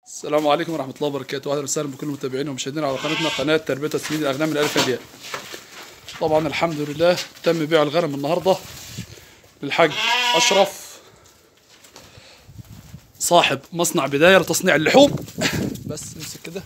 السلام عليكم ورحمة الله وبركاته أهلا وسهلا بكل متابعينا ومشاهدينا على قناتنا قناة تربية وتسميد الأغنام من ألف الياء طبعا الحمد لله تم بيع الغنم النهاردة للحاج أشرف صاحب مصنع بداية لتصنيع اللحوم بس نمسك كده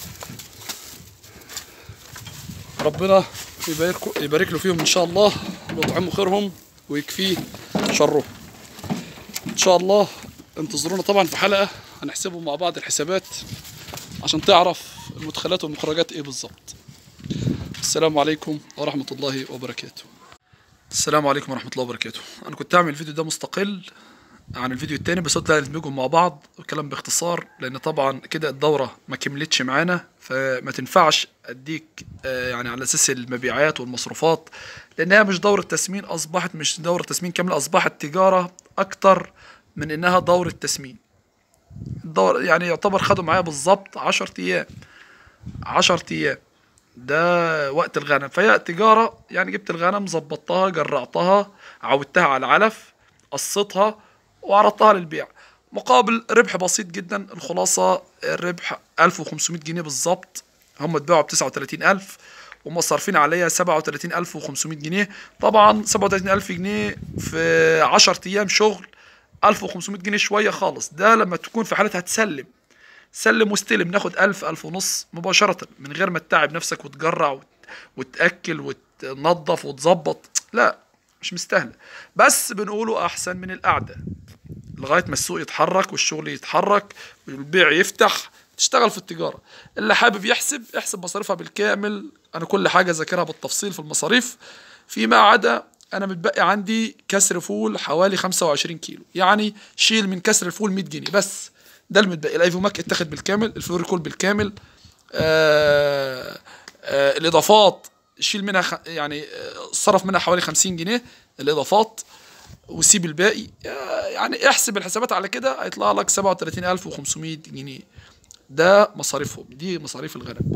ربنا يبارك يبارك له فيهم إن شاء الله ويطعمه خيرهم ويكفيه شرهم إن شاء الله انتظرونا طبعا في حلقة هنحسبهم مع بعض الحسابات عشان تعرف المدخلات والمخرجات ايه بالظبط السلام عليكم ورحمة الله وبركاته السلام عليكم ورحمة الله وبركاته أنا كنت أعمل الفيديو ده مستقل عن الفيديو التاني بس قلت لا ندمجهم مع بعض والكلام باختصار لأن طبعا كده الدورة ما كملتش معانا فما تنفعش أديك آه، يعني على أساس المبيعات والمصروفات لأنها مش دورة تسمين أصبحت مش دورة تسمين كاملة أصبحت تجارة أكتر من إنها دورة تسمين الدور يعني يعتبر خدوا معايا بالظبط 10 ايام 10 ايام ده وقت الغنم فهي تجارة يعني جبت الغنم ظبطتها جرعتها عودتها على العلف قصيتها وعرضتها للبيع مقابل ربح بسيط جدا الخلاصة الربح 1500 جنيه بالظبط هم اتباعوا ب 39000 ومصرفين عليا 37500 جنيه طبعا 37000 جنيه في 10 ايام شغل 1500 جنيه شويه خالص ده لما تكون في حالة هتسلم سلم واستلم ناخد 1000 1000 ونص مباشرة من غير ما تتعب نفسك وتجرع وت... وتأكل وتنظف وتظبط لا مش مستاهلة بس بنقوله أحسن من القعدة لغاية ما السوق يتحرك والشغل يتحرك والبيع يفتح تشتغل في التجارة اللي حابب يحسب احسب مصاريفها بالكامل أنا كل حاجة ذاكرها بالتفصيل في المصاريف فيما عدا انا متبقي عندي كسر فول حوالي 25 كيلو يعني شيل من كسر الفول 100 جنيه بس ده المتبقي الايفوماك اتاخد بالكامل الفلوريكول بالكامل آه آه الاضافات شيل منها خ... يعني آه، صرف منها حوالي 50 جنيه الاضافات وسيب الباقي آه، يعني احسب الحسابات على كده هيطلع لك 37500 جنيه ده مصاريفهم دي مصاريف الغنم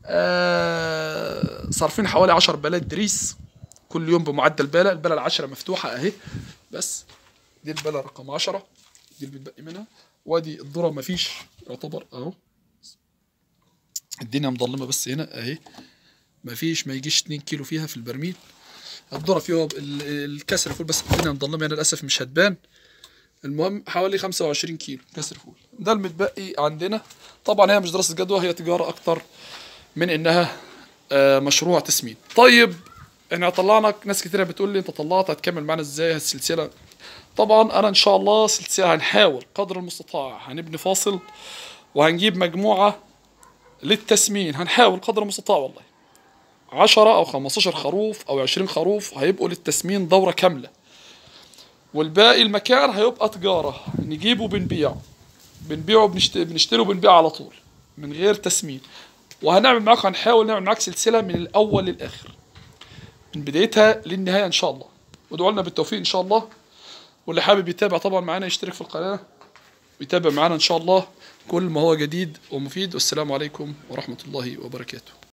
آه صارفين حوالي 10 بلات دريس كل يوم بمعدل بالة البالة العشرة مفتوحة اهي بس دي البالة رقم عشرة دي اللي بتبقي منها وادي الذرة مفيش يعتبر اهو الدنيا مظلمة بس هنا اهي مفيش ما يجيش 2 كيلو فيها في البرميل الذرة فيها ال- الكسر فول بس الدنيا مظلمة هنا للأسف مش هتبان المهم حوالي 25 كيلو كسر فول ده المتبقي عندنا طبعا هي مش دراسة جدوى هي تجارة أكتر من إنها آه، مشروع تسمين طيب احنا طلعنا ناس كتيرة بتقول لي انت طلعت هتكمل معانا ازاي السلسلة طبعا انا ان شاء الله سلسلة هنحاول قدر المستطاع هنبني فاصل وهنجيب مجموعة للتسمين هنحاول قدر المستطاع والله عشرة او خمستاشر خروف او عشرين خروف هيبقوا للتسمين دورة كاملة والباقي المكان هيبقى تجارة نجيبه بنبيعه بنبيعه بنشت... بنشتري وبنبيع على طول من غير تسمين وهنعمل معاك هنحاول نعمل معاك سلسلة من الأول للآخر من بدايتها للنهايه ان شاء الله وادعوا لنا بالتوفيق ان شاء الله واللي حابب يتابع طبعا معانا يشترك في القناه ويتابع معانا ان شاء الله كل ما هو جديد ومفيد والسلام عليكم ورحمه الله وبركاته